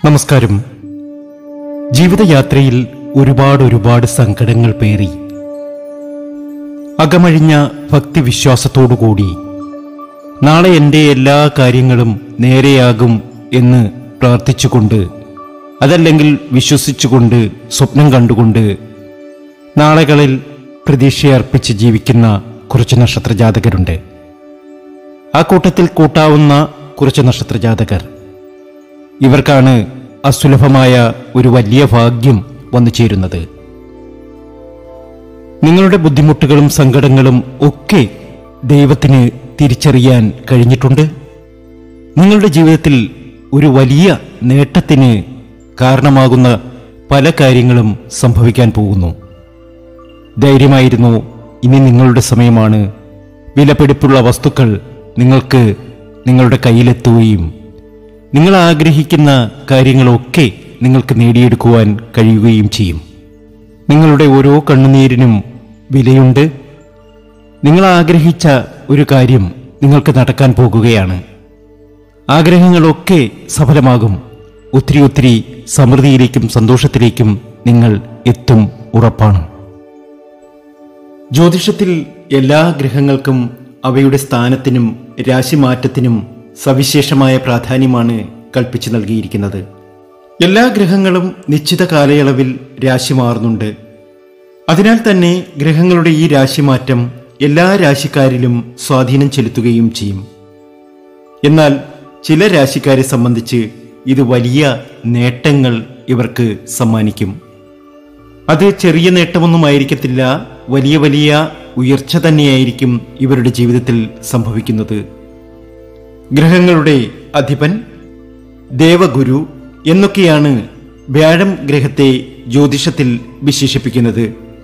നമസ്കാരം ജീവിതയാത്രയിൽ ഒരുപാട് ഒരുപാട് സങ്കടങ്ങൾ പേറി അകമഴിഞ്ഞ ഭക്തിവിശ്വാസത്തോടുകൂടി നാളെ എൻ്റെ എല്ലാ കാര്യങ്ങളും നേരെയാകും എന്ന് പ്രാർത്ഥിച്ചുകൊണ്ട് അതല്ലെങ്കിൽ വിശ്വസിച്ചുകൊണ്ട് സ്വപ്നം കണ്ടുകൊണ്ട് നാളെകളിൽ പ്രതീക്ഷയർപ്പിച്ച് ജീവിക്കുന്ന കുറച്ച് നക്ഷത്രജാതകരുണ്ട് ആ കൂട്ടത്തിൽ കൂട്ടാവുന്ന കുറച്ച് നക്ഷത്രജാതകർ ഇവർക്കാണ് അസുലഭമായ ഒരു വലിയ ഭാഗ്യം വന്നു ചേരുന്നത് നിങ്ങളുടെ ബുദ്ധിമുട്ടുകളും സങ്കടങ്ങളും ഒക്കെ ദൈവത്തിന് തിരിച്ചറിയാൻ കഴിഞ്ഞിട്ടുണ്ട് നിങ്ങളുടെ ജീവിതത്തിൽ ഒരു വലിയ നേട്ടത്തിന് കാരണമാകുന്ന പല കാര്യങ്ങളും സംഭവിക്കാൻ പോകുന്നു ധൈര്യമായിരുന്നു ഇനി നിങ്ങളുടെ സമയമാണ് വിലപിടിപ്പുള്ള വസ്തുക്കൾ നിങ്ങൾക്ക് നിങ്ങളുടെ കയ്യിലെത്തുകയും നിങ്ങൾ ആഗ്രഹിക്കുന്ന കാര്യങ്ങളൊക്കെ നിങ്ങൾക്ക് നേടിയെടുക്കുവാൻ കഴിയുകയും ചെയ്യും നിങ്ങളുടെ ഓരോ കണ്ണുനീരിനും വിലയുണ്ട് നിങ്ങൾ ആഗ്രഹിച്ച ഒരു കാര്യം നിങ്ങൾക്ക് നടക്കാൻ പോകുകയാണ് ആഗ്രഹങ്ങളൊക്കെ സഫലമാകും ഒത്തിരി ഒത്തിരി സമൃദ്ധിയിലേക്കും സന്തോഷത്തിലേക്കും നിങ്ങൾ എത്തും ഉറപ്പാണ് ജ്യോതിഷത്തിൽ എല്ലാ ഗ്രഹങ്ങൾക്കും അവയുടെ സ്ഥാനത്തിനും രാശിമാറ്റത്തിനും സവിശേഷമായ പ്രാധാന്യമാണ് കൽപ്പിച്ചു നൽകിയിരിക്കുന്നത് എല്ലാ ഗ്രഹങ്ങളും നിശ്ചിത കാലയളവിൽ രാശി മാറുന്നുണ്ട് അതിനാൽ തന്നെ ഗ്രഹങ്ങളുടെ ഈ രാശിമാറ്റം എല്ലാ രാശിക്കാരിലും സ്വാധീനം ചെലുത്തുകയും ചെയ്യും എന്നാൽ ചില രാശിക്കാരെ സംബന്ധിച്ച് ഇത് വലിയ നേട്ടങ്ങൾ ഇവർക്ക് സമ്മാനിക്കും അത് ചെറിയ നേട്ടമൊന്നും ആയിരിക്കത്തില്ല വലിയ വലിയ ഉയർച്ച തന്നെയായിരിക്കും ഇവരുടെ ജീവിതത്തിൽ സംഭവിക്കുന്നത് ഗ്രഹങ്ങളുടെ അധിപൻ ദേവഗുരു എന്നൊക്കെയാണ് വ്യാഴം ഗ്രഹത്തെ ജ്യോതിഷത്തിൽ വിശേഷിപ്പിക്കുന്നത്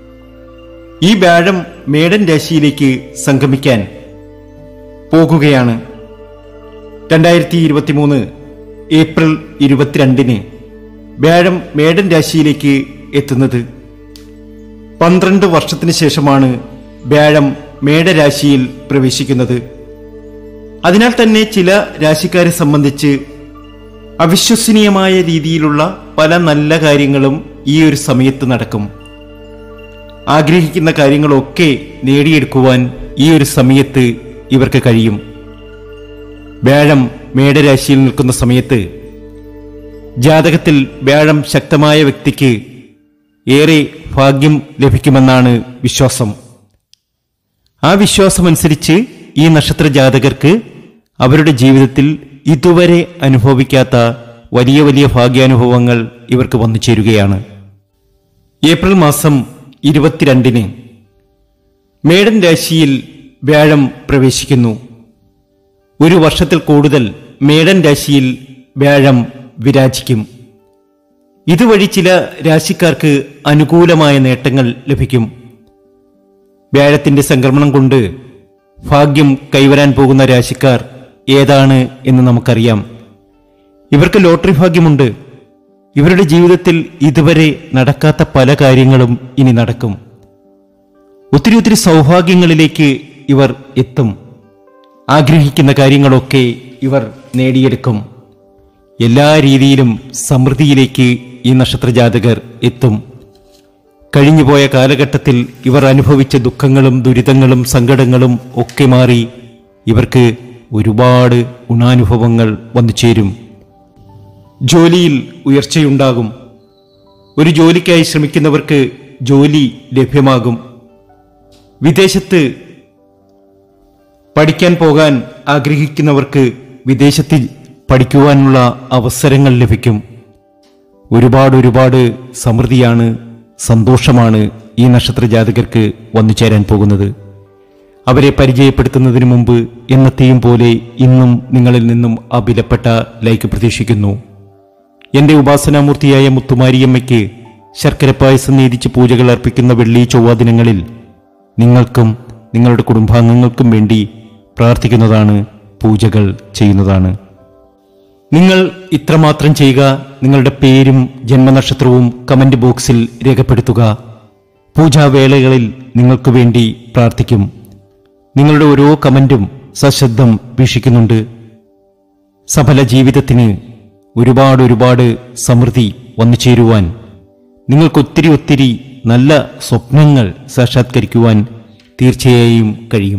ഈ വ്യാഴം മേടൻ രാശിയിലേക്ക് സംഗമിക്കാൻ പോകുകയാണ് രണ്ടായിരത്തി ഇരുപത്തിമൂന്ന് ഏപ്രിൽ ഇരുപത്തിരണ്ടിന് വ്യാഴം മേടൻ രാശിയിലേക്ക് എത്തുന്നത് പന്ത്രണ്ട് വർഷത്തിന് ശേഷമാണ് വ്യാഴം മേടരാശിയിൽ പ്രവേശിക്കുന്നത് അതിനാൽ തന്നെ ചില രാശിക്കാരെ സംബന്ധിച്ച് അവിശ്വസനീയമായ രീതിയിലുള്ള പല നല്ല കാര്യങ്ങളും ഈ ഒരു സമയത്ത് നടക്കും ആഗ്രഹിക്കുന്ന കാര്യങ്ങളൊക്കെ നേടിയെടുക്കുവാൻ ഈ ഒരു സമയത്ത് ഇവർക്ക് കഴിയും വ്യാഴം മേടരാശിയിൽ നിൽക്കുന്ന സമയത്ത് ജാതകത്തിൽ വ്യാഴം ശക്തമായ വ്യക്തിക്ക് ഏറെ ഭാഗ്യം ലഭിക്കുമെന്നാണ് വിശ്വാസം ആ വിശ്വാസമനുസരിച്ച് ഈ നക്ഷത്ര ജാതകർക്ക് അവരുടെ ജീവിതത്തിൽ ഇതുവരെ അനുഭവിക്കാത്ത വലിയ വലിയ ഭാഗ്യാനുഭവങ്ങൾ ഇവർക്ക് വന്നു ചേരുകയാണ് ഏപ്രിൽ മാസം ഇരുപത്തിരണ്ടിന് മേടൻ രാശിയിൽ വ്യാഴം പ്രവേശിക്കുന്നു ഒരു വർഷത്തിൽ കൂടുതൽ മേടൻ രാശിയിൽ വ്യാഴം വിരാജിക്കും ഇതുവഴി ചില രാശിക്കാർക്ക് അനുകൂലമായ നേട്ടങ്ങൾ ലഭിക്കും വ്യാഴത്തിന്റെ സംക്രമണം കൊണ്ട് ഭാഗ്യം കൈവരാൻ പോകുന്ന രാശിക്കാർ ഏതാണ് എന്ന് നമുക്കറിയാം ഇവർക്ക് ലോട്ടറി ഭാഗ്യമുണ്ട് ഇവരുടെ ജീവിതത്തിൽ ഇതുവരെ നടക്കാത്ത പല കാര്യങ്ങളും ഇനി നടക്കും ഒത്തിരി ഒത്തിരി സൗഭാഗ്യങ്ങളിലേക്ക് ഇവർ എത്തും ആഗ്രഹിക്കുന്ന കാര്യങ്ങളൊക്കെ ഇവർ നേടിയെടുക്കും എല്ലാ രീതിയിലും സമൃദ്ധിയിലേക്ക് ഈ നക്ഷത്രജാതകർ എത്തും കഴിഞ്ഞുപോയ കാലഘട്ടത്തിൽ ഇവർ അനുഭവിച്ച ദുഃഖങ്ങളും ദുരിതങ്ങളും സങ്കടങ്ങളും ഒക്കെ മാറി ഇവർക്ക് ഒരുപാട് ഗുണാനുഭവങ്ങൾ വന്നു ചേരും ജോലിയിൽ ഉയർച്ചയുണ്ടാകും ഒരു ജോലിക്കായി ശ്രമിക്കുന്നവർക്ക് ജോലി ലഭ്യമാകും വിദേശത്ത് പഠിക്കാൻ പോകാൻ ആഗ്രഹിക്കുന്നവർക്ക് വിദേശത്തിൽ പഠിക്കുവാനുള്ള അവസരങ്ങൾ ലഭിക്കും ഒരുപാട് ഒരുപാട് സമൃദ്ധിയാണ് സന്തോഷമാണ് ഈ നക്ഷത്ര ജാതകർക്ക് വന്നു ചേരാൻ പോകുന്നത് അവരെ പരിചയപ്പെടുത്തുന്നതിന് മുമ്പ് എന്നത്തെയും പോലെ ഇന്നും നിങ്ങളിൽ നിന്നും ആ വിലപ്പെട്ട ലൈക്ക് പ്രതീക്ഷിക്കുന്നു എന്റെ ഉപാസനാമൂർത്തിയായ മുത്തുമാരിയമ്മയ്ക്ക് ശർക്കര പായസം നീതിച്ച് പൂജകൾ അർപ്പിക്കുന്ന വെള്ളി ചൊവ്വ ദിനങ്ങളിൽ നിങ്ങൾക്കും നിങ്ങളുടെ കുടുംബാംഗങ്ങൾക്കും വേണ്ടി പ്രാർത്ഥിക്കുന്നതാണ് പൂജകൾ ചെയ്യുന്നതാണ് നിങ്ങൾ ഇത്രമാത്രം ചെയ്യുക നിങ്ങളുടെ പേരും ജന്മനക്ഷത്രവും കമന്റ് ബോക്സിൽ രേഖപ്പെടുത്തുക പൂജാവേളകളിൽ നിങ്ങൾക്ക് വേണ്ടി പ്രാർത്ഥിക്കും നിങ്ങളുടെ ഓരോ കമന്റും സശ്രദ്ധം വീക്ഷിക്കുന്നുണ്ട് സഫല ജീവിതത്തിന് ഒരുപാട് ഒരുപാട് സമൃദ്ധി വന്നു ചേരുവാൻ നിങ്ങൾക്കൊത്തിരി ഒത്തിരി നല്ല സ്വപ്നങ്ങൾ സാക്ഷാത്കരിക്കുവാൻ തീർച്ചയായും കഴിയും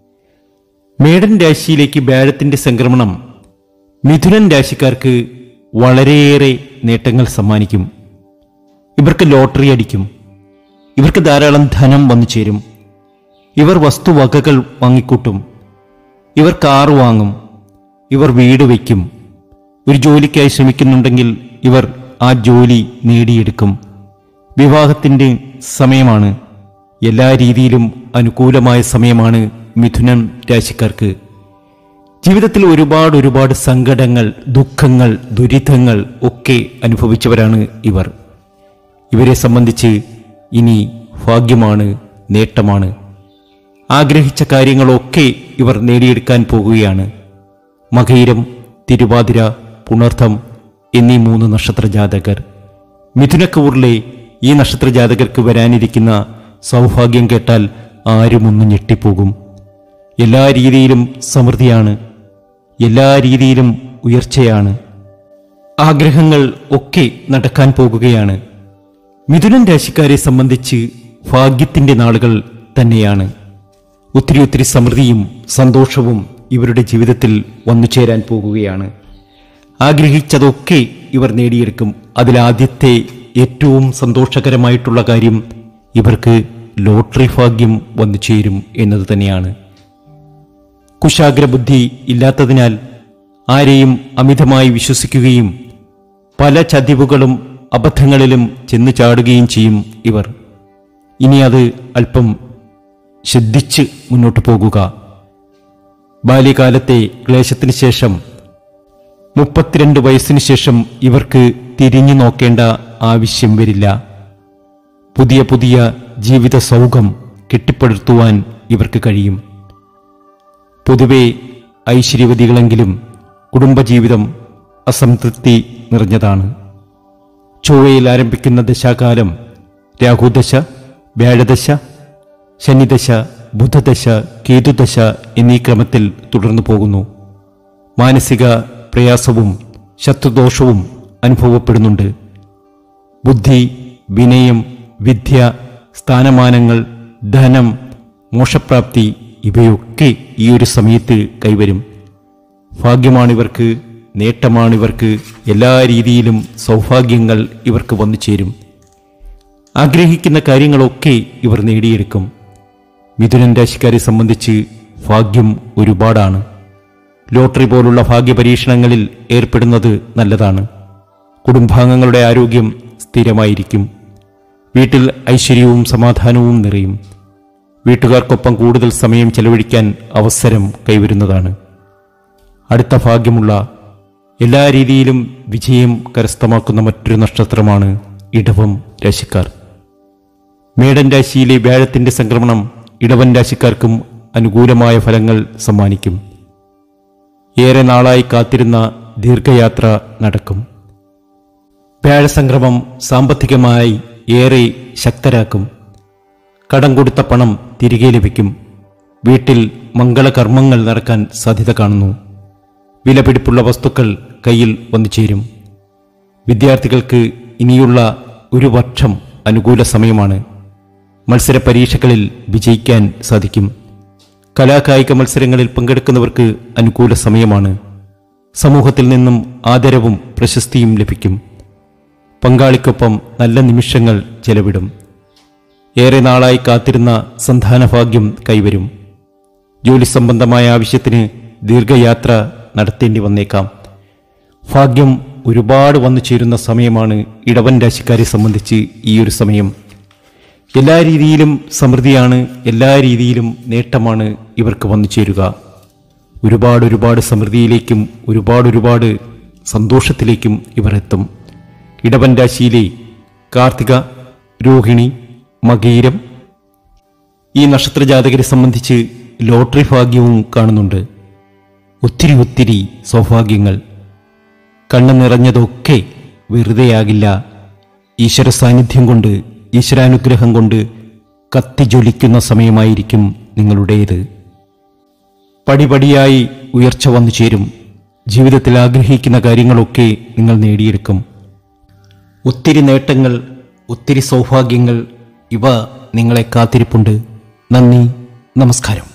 മേടൻ രാശിയിലേക്ക് വ്യാഴത്തിന്റെ സംക്രമണം മിഥുനൻ രാശിക്കാർക്ക് വളരെയേറെ നേട്ടങ്ങൾ സമ്മാനിക്കും ഇവർക്ക് ലോട്ടറി അടിക്കും ഇവർക്ക് ധാരാളം ധനം വന്നു ചേരും ഇവർ വസ്തുവകകൾ വാങ്ങിക്കൂട്ടും ഇവർ കാർ വാങ്ങും ഇവർ വീട് വയ്ക്കും ഒരു ജോലിക്കായി ശ്രമിക്കുന്നുണ്ടെങ്കിൽ ഇവർ ആ ജോലി നേടിയെടുക്കും വിവാഹത്തിൻ്റെ സമയമാണ് എല്ലാ രീതിയിലും അനുകൂലമായ സമയമാണ് മിഥുനം രാശിക്കാർക്ക് ജീവിതത്തിൽ ഒരുപാട് ഒരുപാട് സങ്കടങ്ങൾ ദുഃഖങ്ങൾ ദുരിതങ്ങൾ ഒക്കെ അനുഭവിച്ചവരാണ് ഇവർ ഇവരെ സംബന്ധിച്ച് ഇനി ഭാഗ്യമാണ് നേട്ടമാണ് ആഗ്രഹിച്ച കാര്യങ്ങളൊക്കെ ഇവർ നേടിയെടുക്കാൻ പോകുകയാണ് മകയിരം തിരുവാതിര പുണർത്തം എന്നീ മൂന്ന് നക്ഷത്ര ജാതകർ മിഥുനക്കൂറിലെ ഈ നക്ഷത്ര ജാതകർക്ക് വരാനിരിക്കുന്ന സൗഭാഗ്യം കേട്ടാൽ ആരും ഒന്ന് ഞെട്ടിപ്പോകും എല്ലാ രീതിയിലും സമൃദ്ധിയാണ് എല്ലാ രീതിയിലും ഉയർച്ചയാണ് ആഗ്രഹങ്ങൾ ഒക്കെ നടക്കാൻ പോകുകയാണ് മിഥുനൻ രാശിക്കാരെ സംബന്ധിച്ച് ഭാഗ്യത്തിന്റെ നാളുകൾ തന്നെയാണ് ഒത്തിരി ഒത്തിരി സമൃദ്ധിയും സന്തോഷവും ഇവരുടെ ജീവിതത്തിൽ വന്നു ചേരാൻ പോകുകയാണ് ആഗ്രഹിച്ചതൊക്കെ ഇവർ നേടിയെടുക്കും അതിലാദ്യത്തെ ഏറ്റവും സന്തോഷകരമായിട്ടുള്ള കാര്യം ഇവർക്ക് ലോട്ടറി ഭാഗ്യം വന്നു ചേരും എന്നത് തന്നെയാണ് കുശാഗ്രബുദ്ധി ഇല്ലാത്തതിനാൽ ആരെയും അമിതമായി വിശ്വസിക്കുകയും പല ചതിവുകളും അബദ്ധങ്ങളിലും ചെന്നു ചാടുകയും ചെയ്യും ഇവർ ഇനി അത് അല്പം ശ്രദ്ധിച്ച് മുന്നോട്ട് പോകുക ബാല്യകാലത്തെ ക്ലേശത്തിന് ശേഷം മുപ്പത്തിരണ്ട് വയസ്സിന് ശേഷം ഇവർക്ക് തിരിഞ്ഞു നോക്കേണ്ട ആവശ്യം വരില്ല പുതിയ പുതിയ ജീവിത സൗഖം കെട്ടിപ്പടുത്തുവാൻ ഇവർക്ക് കഴിയും പൊതുവെ ഐശ്വര്യവതികളെങ്കിലും കുടുംബജീവിതം അസംതൃപ്തി നിറഞ്ഞതാണ് ചൊവ്വയിൽ ആരംഭിക്കുന്ന ദശാകാലം രാഹുദശ വ്യാഴദശ ശനിദശ ബുധദശ കേതുദശ എന്നീ ക്രമത്തിൽ തുടർന്നു പോകുന്നു മാനസിക പ്രയാസവും ശത്രുദോഷവും അനുഭവപ്പെടുന്നുണ്ട് ബുദ്ധി വിനയം വിദ്യ സ്ഥാനമാനങ്ങൾ ധനം മോശപ്രാപ്തി ഇവയൊക്കെ ഈ ഒരു സമയത്ത് കൈവരും ഭാഗ്യമാണിവർക്ക് നേട്ടമാണിവർക്ക് എല്ലാ രീതിയിലും സൗഭാഗ്യങ്ങൾ ഇവർക്ക് വന്നു ചേരും ആഗ്രഹിക്കുന്ന കാര്യങ്ങളൊക്കെ ഇവർ നേടിയെടുക്കും മിഥുനൻ രാശിക്കാരെ സംബന്ധിച്ച് ഭാഗ്യം ഒരുപാടാണ് ലോട്ടറി പോലുള്ള ഭാഗ്യപരീക്ഷണങ്ങളിൽ ഏർപ്പെടുന്നത് നല്ലതാണ് കുടുംബാംഗങ്ങളുടെ ആരോഗ്യം സ്ഥിരമായിരിക്കും വീട്ടിൽ ഐശ്വര്യവും സമാധാനവും നിറയും വീട്ടുകാർക്കൊപ്പം കൂടുതൽ സമയം ചെലവഴിക്കാൻ അവസരം കൈവരുന്നതാണ് അടുത്ത ഭാഗ്യമുള്ള എല്ലാ രീതിയിലും വിജയം കരസ്ഥമാക്കുന്ന മറ്റൊരു നക്ഷത്രമാണ് ഇടവം രാശിക്കാർ മേടൻ രാശിയിലെ വ്യാഴത്തിന്റെ സംക്രമണം ഇടവൻ രാശിക്കാർക്കും അനുകൂലമായ ഫലങ്ങൾ സമ്മാനിക്കും ഏറെ നാളായി കാത്തിരുന്ന ദീർഘയാത്ര നടക്കും വ്യാഴസംക്രമം സാമ്പത്തികമായി ഏറെ ശക്തരാക്കും കടം കൊടുത്ത പണം തിരികെ ലഭിക്കും വീട്ടിൽ മംഗളകർമ്മങ്ങൾ നടക്കാൻ സാധ്യത കാണുന്നു വിലപിടിപ്പുള്ള വസ്തുക്കൾ കയ്യിൽ വന്നു ചേരും വിദ്യാർത്ഥികൾക്ക് ഇനിയുള്ള ഒരു വർഷം അനുകൂല സമയമാണ് മത്സര പരീക്ഷകളിൽ വിജയിക്കാൻ സാധിക്കും കലാകായിക മത്സരങ്ങളിൽ പങ്കെടുക്കുന്നവർക്ക് അനുകൂല സമയമാണ് സമൂഹത്തിൽ നിന്നും ആദരവും പ്രശസ്തിയും ലഭിക്കും പങ്കാളിക്കൊപ്പം നല്ല നിമിഷങ്ങൾ ചെലവിടും ഏറെ നാളായി കാത്തിരുന്ന സന്താനഭാഗ്യം കൈവരും ജോലി സംബന്ധമായ ആവശ്യത്തിന് ദീർഘയാത്ര നടത്തേണ്ടി വന്നേക്കാം ഭാഗ്യം ഒരുപാട് വന്നു ചേരുന്ന സമയമാണ് ഇടവൻ രാശിക്കാരെ സംബന്ധിച്ച് ഈ ഒരു സമയം എല്ലാ രീതിയിലും സമൃദ്ധിയാണ് എല്ലാ രീതിയിലും നേട്ടമാണ് ഇവർക്ക് വന്നു ചേരുക ഒരുപാട് ഒരുപാട് സമൃദ്ധിയിലേക്കും ഒരുപാട് ഒരുപാട് സന്തോഷത്തിലേക്കും ഇവർ എത്തും ഇടവൻ രാശിയിലെ കാർത്തിക രോഹിണി മകീരം ഈ നക്ഷത്രജാതകരെ സംബന്ധിച്ച് ലോട്ടറി ഭാഗ്യവും കാണുന്നുണ്ട് ഒത്തിരി ഒത്തിരി സൗഭാഗ്യങ്ങൾ കണ്ണു നിറഞ്ഞതൊക്കെ വെറുതെയാകില്ല ഈശ്വര സാന്നിധ്യം കൊണ്ട് ഈശ്വരാനുഗ്രഹം കൊണ്ട് കത്തിജ്വലിക്കുന്ന സമയമായിരിക്കും നിങ്ങളുടേത് പടിപടിയായി ഉയർച്ച വന്നു ചേരും ജീവിതത്തിൽ ആഗ്രഹിക്കുന്ന കാര്യങ്ങളൊക്കെ നിങ്ങൾ നേടിയെടുക്കും ഒത്തിരി നേട്ടങ്ങൾ ഒത്തിരി സൗഭാഗ്യങ്ങൾ ഇവ നിങ്ങളെ കാത്തിരിപ്പുണ്ട് നന്ദി നമസ്കാരം